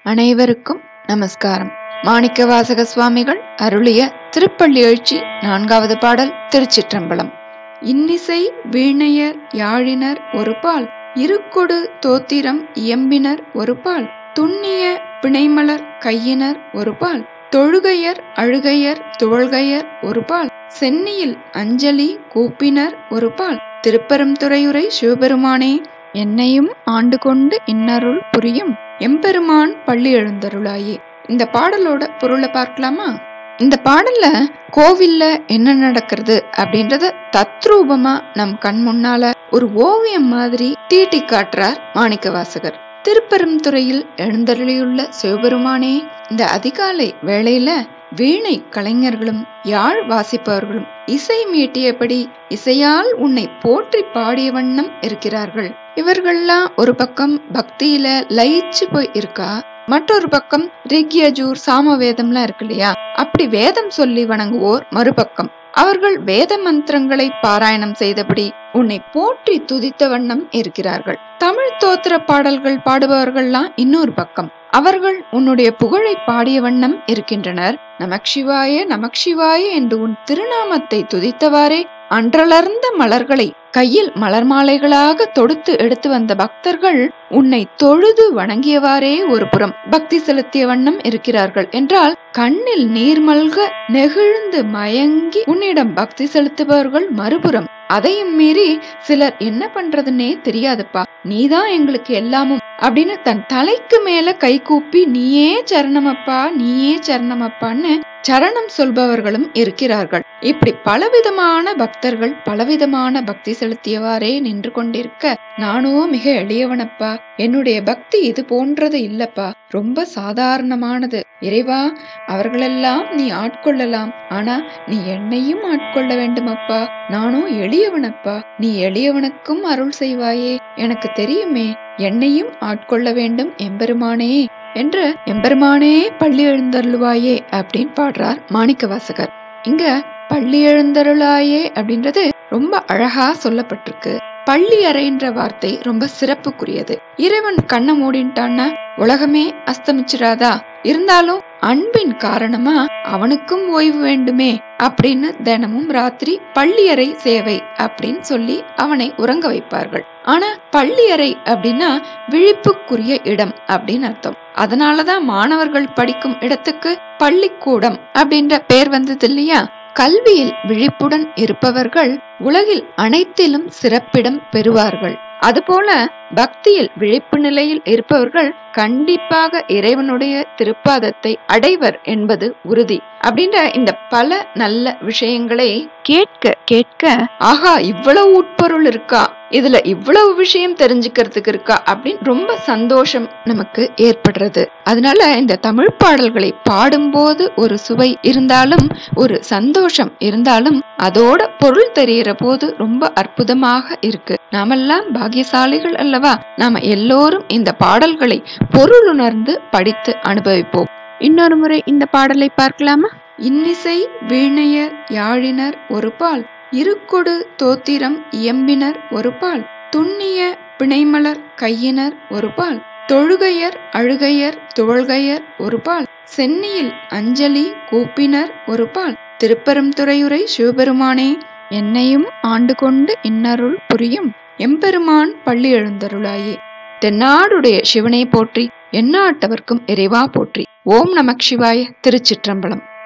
அனைவருக்கும் நமஸ்காரம் மாணிக்க வாசக சுவாமிகள் அருளிய திருப்பள்ளி எழுச்சி நான்காவது பாடல் திருச்சிற்றம்பலம் இன்னிசை வீணையர் யாழினர் ஒரு பால் இருக்கொடு தோத்திரம் இயம்பினர் ஒரு பால் துண்ணிய பிணைமலர் கையினர் ஒரு பால் தொழுகையர் அழுகையர் துவள்கையர் ஒரு பால் சென்னியில் அஞ்சலி கூப்பினர் ஒரு பால் திருப்பெருந்துறையுரை சிவபெருமானே என்னையும் ஆண்டு கொண்டு இன்னருள் புரியும் எம்பெருமான் பள்ளி எழுந்தருளாயே இந்த பாடலோட பொருளை பார்க்கலாமா இந்த பாடல்ல கோவில்ல என்ன நடக்கிறது அப்படின்றத தத்ரூபமா நம் கண் முன்னால ஒரு ஓவியம் மாதிரி தீட்டி காட்டுறார் மாணிக்க வாசகர் திருப்பெருந்துறையில் எழுந்தருளியுள்ள சிவபெருமானே இந்த அதிகாலை வேளையில வீணை கலைஞர்களும் யாழ் வாசிப்பவர்களும் இசை மீட்டியபடி இசையால் உன்னை போற்றி பாடிய வண்ணம் இருக்கிறார்கள் இவர்கள்லாம் ஒரு பக்கம் பக்தியில லயிச்சு போய் இருக்கா மற்றொரு பக்கம் ரிக்யஜூர் சாமவேதம்லாம் இருக்கு இல்லையா அப்படி வேதம் சொல்லி வணங்குவோர் மறுபக்கம் அவர்கள் வேத மந்திரங்களை பாராயணம் செய்தபடி உன்னை போற்றி துதித்த வண்ணம் இருக்கிறார்கள் தமிழ் தோத்திர பாடல்கள் பாடுபவர்கள்லாம் இன்னொரு பக்கம் அவர்கள் உன்னுடைய புகழை பாடிய வண்ணம் இருக்கின்றனர் நமக்ஷிவாய நமக்ஷிவாய என்று உன் திருநாமத்தை துதித்தவாறே அன்றலர்ந்த மலர்களை கையில் மலர் மாலைகளாக தொடுத்து எடுத்து வந்த பக்தர்கள் உன்னை தொழுது வணங்கியவாறே ஒரு புறம் பக்தி செலுத்திய வண்ணம் இருக்கிறார்கள் என்றால் கண்ணில் நீர் மல்க நெகிழ்ந்து மயங்கி உன்னிடம் பக்தி செலுத்துபவர்கள் மறுபுறம் அதையும் மீறி சிலர் என்ன பண்றதுன்னே தெரியாதுப்பா நீதான் எங்களுக்கு எல்லாமும் அப்படின்னு தன் தலைக்கு மேல கை கூப்பி நீயே சரணமப்பா நீயே சரணமப்பான்னு சரணம் சொல்பவர்களும் இருக்கிறார்கள் இப்படி பலவிதமான பக்தர்கள் பலவிதமான பக்தி செலுத்தியவாறே நின்று கொண்டிருக்க நானோ மிக எளியவனப்பா என்னுடைய பக்தி இது போன்றது இல்லப்பா ரொம்ப சாதாரணமானது இறைவா அவர்களெல்லாம் நீ ஆட்கொள்ளலாம் ஆனா நீ என்னையும் ஆட்கொள்ள வேண்டுமப்பா நானும் எளியவனப்பா நீ எளியவனுக்கும் அருள் செய்வாயே எனக்கு தெரியுமே என்னையும் ஆட்கொள்ள வேண்டும் எம்பெருமானே என்று எம்பெருமானே பள்ளி எழுந்தருளுவாயே அப்படின்னு பாடுறார் மாணிக்க வாசகர் இங்க பள்ளி எழுந்தருளாயே அப்படின்றது ரொம்ப அழகா சொல்லப்பட்டிருக்கு பள்ளி அறைன்ற வார்த்தை ரொம்ப சிறப்புக்குரியது இறைவன் கண்ணை மூடின்ட்டான்னா உலகமே அஸ்தமிச்சிராதா இருந்தாலும் அன்பின் காரணமா அவனுக்கும் ஓய்வு வேண்டுமே அப்படின்னு தினமும் ராத்திரி பள்ளியறை சேவை அப்படின்னு சொல்லி அவனை உறங்க வைப்பார்கள் ஆனா பள்ளியறை அப்படின்னா விழிப்புக்குரிய இடம் அப்படின்னு அர்த்தம் அதனாலதான் மாணவர்கள் படிக்கும் இடத்துக்கு பள்ளிக்கூடம் அப்படின்ற பெயர் வந்தது இல்லையா கல்வியில் விழிப்புடன் இருப்பவர்கள் உலகில் அனைத்திலும் சிறப்பிடம் பெறுவார்கள் அதுபோல பக்தியில் விழிப்பு நிலையில் இருப்பவர்கள் கண்டிப்பாக இறைவனுடைய திருப்பாதத்தை அடைவர் என்பது உறுதி அப்படின்ற இந்த பல நல்ல விஷயங்களை கேட்க கேட்க ஆஹா இவ்வளவு உட்பொருள் இருக்கா இதுல இவ்வளவு விஷயம் தெரிஞ்சுக்கிறதுக்கு இருக்கா அப்படின்னு ரொம்ப சந்தோஷம் நமக்கு ஏற்படுறது அதனால இந்த தமிழ் பாடல்களை பாடும்போது ஒரு சுவை இருந்தாலும் ஒரு சந்தோஷம் இருந்தாலும் அதோட பொருள் தெரிகிற போது ரொம்ப அற்புதமாக இருக்கு நாமெல்லாம் பாகியசாலிகள் அல்லவா நாம எல்லோரும் இந்த பாடல்களை பொருளுணர்ந்து படித்து அனுபவிப்போம் இன்னொரு முறை இந்த பாடலை பார்க்கலாமா இன்னிசை வீணையர் யாழினர் ஒரு பால் இருக்கொடு தோத்திரம் இயம்பினர் ஒரு பால் துண்ணிய பிணைமலர் கையினர் ஒரு பால் தொழுகையர் அழுகையர் துவள்கையர் ஒரு பால் சென்னியில் அஞ்சலி கூப்பினர் ஒரு பால் திருப்பெருந்துறையுரை சிவபெருமானே என்னையும் ஆண்டு கொண்டு இன்னருள் புரியும் எம்பெருமான் பள்ளி எழுந்தருளாயே தென்னாடுடைய சிவனை போற்றி எந்நாட்டவர்க்கும் இறைவா போற்றி ஓம் நமக் சிவாய திருச்சிற்றம்பலம்